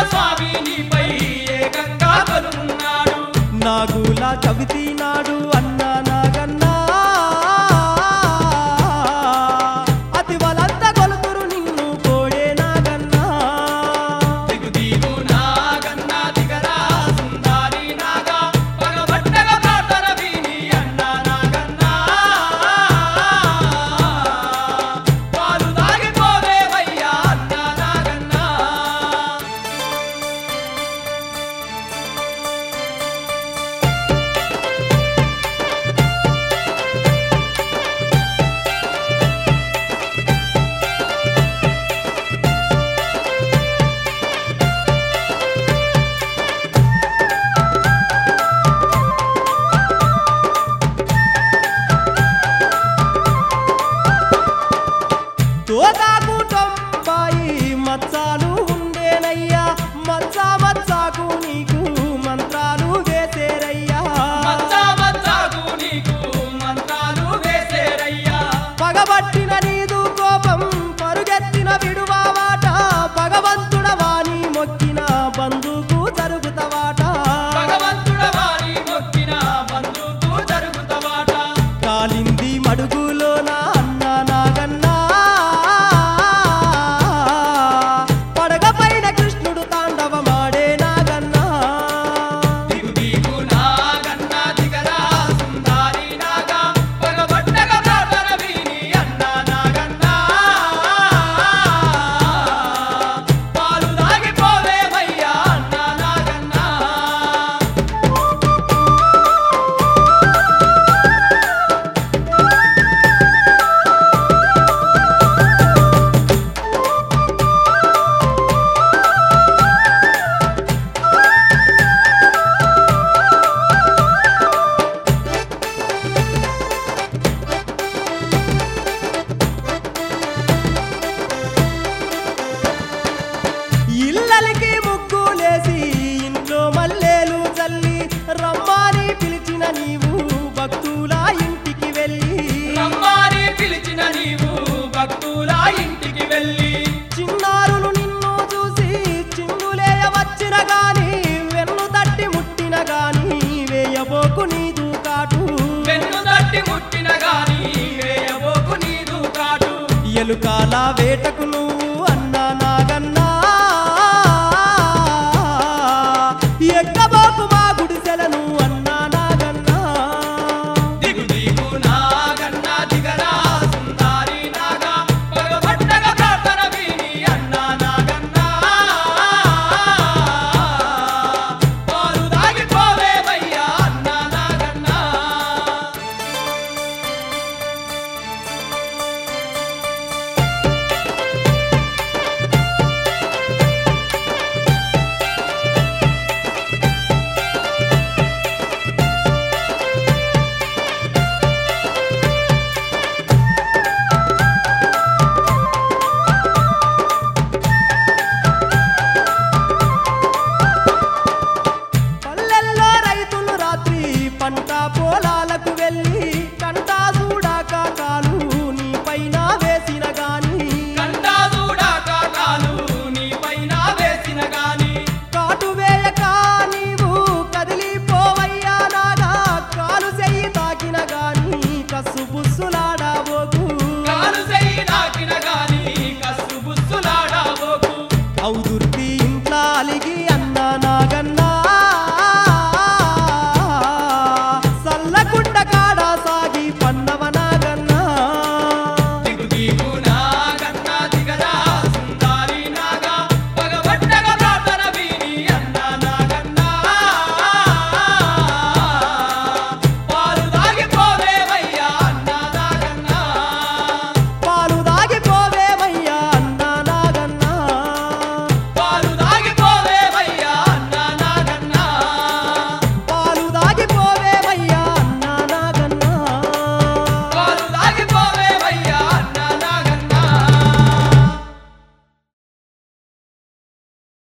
స్వామి నీపై ఏకంగా కొలున్నాడు నాగుల చవితి నాడు అన్న నాగన్నా అతి వలంత కొలుతురు నిన్ను కోడే నాగన్నా దిగు దిగు నాగన్న దిగరా సుందారి నాగా పగబట్టగా ప్రార్థన విని అన్న నాగన్న పాలు తాగిపోవేవయ్యా అన్న నాగన్న తోతాకు తొంబాయి మచ్చాలు ఉండేనయ్యా మచ్చా మచ్చాకు నీకు మంత్రాలు వేసేరయ్యా మచ్చా మచ్చాకు నీకు మంత్రాలు వేసేరయ్యా పగబట్టిన నీదు కోపం పరుగెత్తిన విడువావాట భగవంతుడ వాణి మొక్కిన బంధుకు జరుగుతవాట భగవంతుడ వారి మొక్కిన బంధుకు జరుగుతవాట కాలింది మడుగులోన అన్న నాగన్నా పడగ పైన కృష్ణుడు తాండవమాడే నాగన్నా దిగు దిగు నాగన్న దిగరా సుందారి నాగా పగబట్టగా ప్రార్థన విని అన్న నాగన్న పాలు తాగిపోవేవయ్యా అన్న నాగన్న ఇల్లలకి ముగ్గులేసి ఇంట్లో మల్లెలు చల్లి రమ్మాని పిలిచిన నీవు భక్తుల ఇంటికి వెళ్ళి రమ్మాని పిలిచిన నీవు భక్తుల ఇంటికి వెళ్ళి చిన్నారులు నిన్ను చూసి చిందులేయ వచ్చిన గాని వెన్ను తట్టి ముట్టిన గాని వేయబోకు నీదు కాటు వెన్ను తట్టి ముట్టిన గాని వేయబోకు నీదు కాటు ఎలుకాల వేటకు నువ్వు అన్నా నాగన్నా ఎక్కబోకు మా గుడిసెలను అన్నా నాగన్నా దిగు దిగు నాగన్న దిగరా సుందారి నాగా పగబట్టగా ప్రార్థన విని అన్న నాగన్న పాలు తాగిపోవేవయ్యా అన్న నాగన్న పల్లెల్లో రైతులు రాత్రి పంట పొలాలకు వెళ్ళి కంటా చూడాక కాలు నీ పైన వేసిన గాని కంటా చూడాక కాలు నీ పైన వేసిన గాని కాటు వేయక నీవు కదిలిపోవయ్యా నాగా కాలు చెయ్యి తాకిన గాని కసు బుస్సులాడబోకు కాలు చెయ్యి నాకిన గాని కసు బుస్సులాడబోకు ఔదుర్తి ఇంట్లో అలిగి